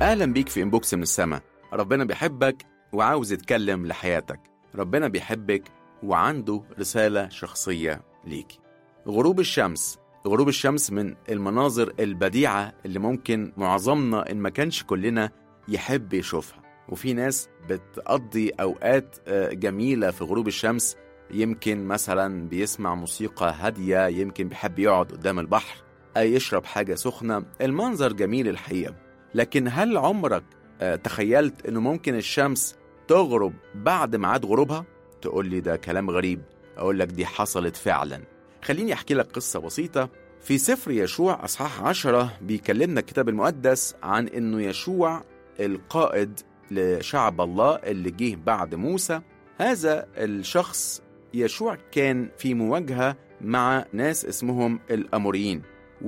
أهلا بيك في إنبوكس من السما ربنا بيحبك وعاوز يتكلم لحياتك ربنا بيحبك وعنده رسالة شخصية ليك غروب الشمس غروب الشمس من المناظر البديعة اللي ممكن معظمنا إن ما كانش كلنا يحب يشوفها وفي ناس بتقضي أوقات آه، جميلة في غروب الشمس يمكن مثلا بيسمع موسيقى هادية يمكن بيحب يقعد قدام البحر أي يشرب حاجة سخنة المنظر جميل الحقيقة لكن هل عمرك آه، تخيلت انه ممكن الشمس تغرب بعد ميعاد غروبها تقول لي ده كلام غريب اقول لك دي حصلت فعلا خليني احكي لك قصه بسيطه في سفر يشوع اصحاح عشرة بيكلمنا الكتاب المقدس عن انه يشوع القائد لشعب الله اللي جه بعد موسى هذا الشخص يشوع كان في مواجهه مع ناس اسمهم الاموريين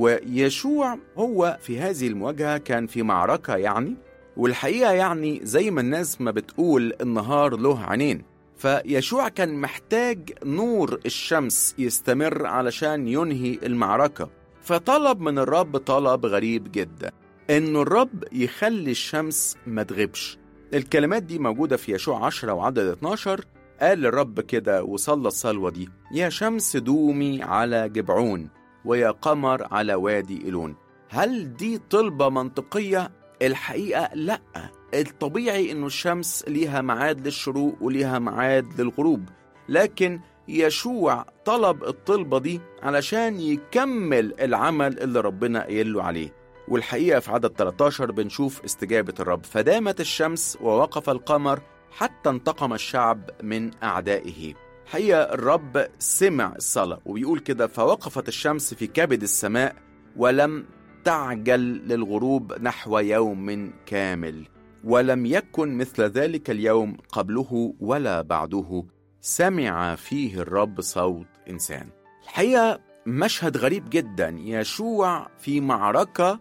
ويشوع هو في هذه المواجهه كان في معركه يعني والحقيقه يعني زي ما الناس ما بتقول النهار له عينين فيشوع كان محتاج نور الشمس يستمر علشان ينهي المعركه فطلب من الرب طلب غريب جدا انه الرب يخلي الشمس ما تغيبش الكلمات دي موجوده في يشوع 10 وعدد 12 قال الرب كده وصلى الصلوه دي يا شمس دومي على جبعون ويا قمر على وادي إيلون هل دي طلبة منطقية؟ الحقيقة لأ الطبيعي إنه الشمس ليها ميعاد للشروق وليها ميعاد للغروب لكن يشوع طلب الطلبة دي علشان يكمل العمل اللي ربنا قايل له عليه والحقيقة في عدد 13 بنشوف استجابة الرب فدامت الشمس ووقف القمر حتى انتقم الشعب من أعدائه حقيقة الرب سمع الصلاة وبيقول كده فوقفت الشمس في كبد السماء ولم تعجل للغروب نحو يوم كامل ولم يكن مثل ذلك اليوم قبله ولا بعده سمع فيه الرب صوت إنسان الحقيقة مشهد غريب جدا يشوع في معركة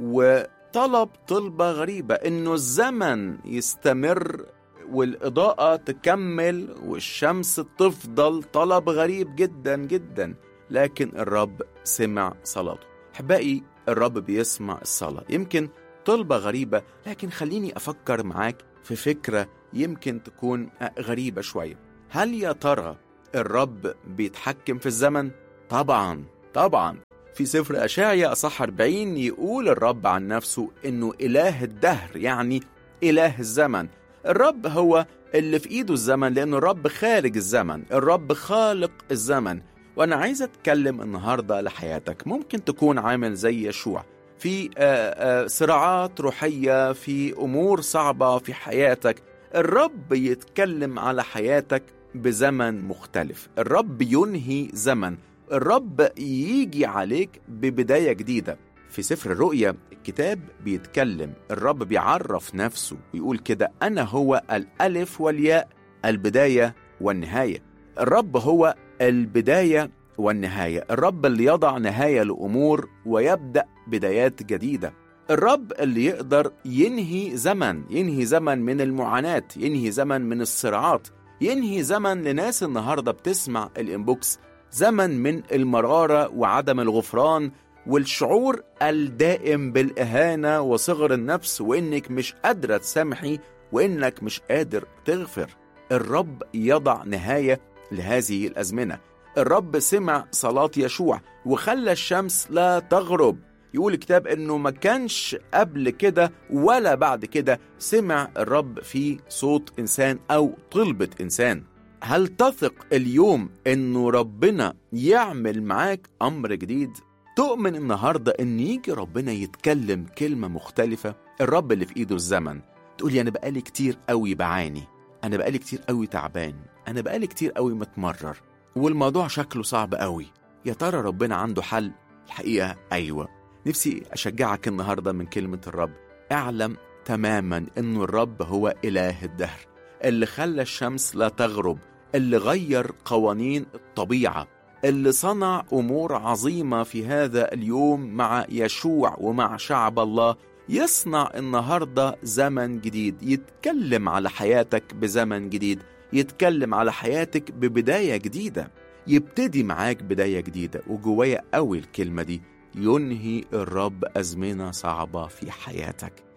وطلب طلبة غريبة إنه الزمن يستمر والإضاءة تكمل والشمس تفضل طلب غريب جدا جدا لكن الرب سمع صلاته أحبائي الرب بيسمع الصلاة يمكن طلبة غريبة لكن خليني أفكر معاك في فكرة يمكن تكون غريبة شوية هل يا ترى الرب بيتحكم في الزمن؟ طبعا طبعا في سفر أشعيا أصح 40 يقول الرب عن نفسه إنه إله الدهر يعني إله الزمن الرب هو اللي في ايده الزمن لانه الرب خارج الزمن الرب خالق الزمن وانا عايز اتكلم النهارده لحياتك ممكن تكون عامل زي يشوع في آآ آآ صراعات روحيه في امور صعبه في حياتك الرب يتكلم على حياتك بزمن مختلف الرب ينهي زمن الرب يجي عليك ببدايه جديده في سفر الرؤيا الكتاب بيتكلم الرب بيعرف نفسه ويقول كده أنا هو الألف والياء البداية والنهاية الرب هو البداية والنهاية الرب اللي يضع نهاية لأمور ويبدأ بدايات جديدة الرب اللي يقدر ينهي زمن ينهي زمن من المعاناة ينهي زمن من الصراعات ينهي زمن لناس النهاردة بتسمع الإنبوكس زمن من المرارة وعدم الغفران والشعور الدائم بالإهانة وصغر النفس وإنك مش قادرة تسامحي وإنك مش قادر تغفر الرب يضع نهاية لهذه الأزمنة الرب سمع صلاة يشوع وخلى الشمس لا تغرب يقول الكتاب انه ما كانش قبل كده ولا بعد كده سمع الرب في صوت انسان او طلبة انسان هل تثق اليوم انه ربنا يعمل معاك امر جديد تؤمن النهارده ان يجي ربنا يتكلم كلمه مختلفه الرب اللي في ايده الزمن تقولي انا بقالي كتير قوي بعاني انا بقالي كتير قوي تعبان انا بقالي كتير قوي متمرر والموضوع شكله صعب قوي يا ترى ربنا عنده حل الحقيقه ايوه نفسي اشجعك النهارده من كلمه الرب اعلم تماما انه الرب هو اله الدهر اللي خلى الشمس لا تغرب اللي غير قوانين الطبيعه اللي صنع امور عظيمه في هذا اليوم مع يشوع ومع شعب الله يصنع النهارده زمن جديد يتكلم على حياتك بزمن جديد يتكلم على حياتك ببدايه جديده يبتدي معاك بدايه جديده وجوايا قوي الكلمه دي ينهي الرب ازمنه صعبه في حياتك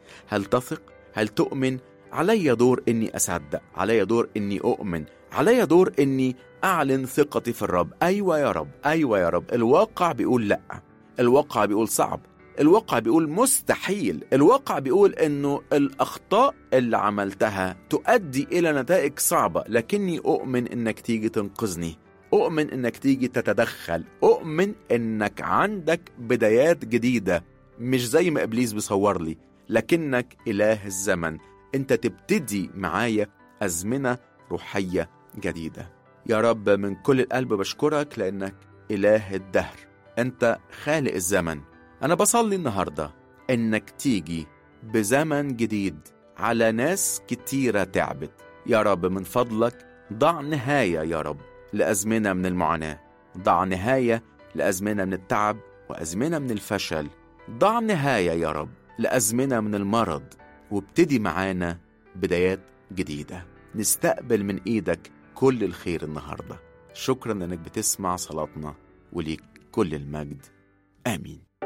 هل تثق هل تؤمن علي دور اني اصدق علي دور اني اؤمن علي دور اني اعلن ثقتي في الرب ايوه يا رب ايوه يا رب الواقع بيقول لا الواقع بيقول صعب الواقع بيقول مستحيل الواقع بيقول انه الاخطاء اللي عملتها تؤدي الى نتائج صعبه لكني اؤمن انك تيجي تنقذني اؤمن انك تيجي تتدخل اؤمن انك عندك بدايات جديده مش زي ما ابليس بيصور لي لكنك اله الزمن انت تبتدي معايا ازمنه روحيه جديده يا رب من كل القلب بشكرك لانك اله الدهر انت خالق الزمن انا بصلي النهارده انك تيجي بزمن جديد على ناس كتيره تعبت يا رب من فضلك ضع نهايه يا رب لازمنه من المعاناه ضع نهايه لازمنه من التعب وازمنه من الفشل ضع نهايه يا رب لازمنه من المرض وابتدي معانا بدايات جديده نستقبل من ايدك كل الخير النهارده شكرا انك بتسمع صلاتنا وليك كل المجد امين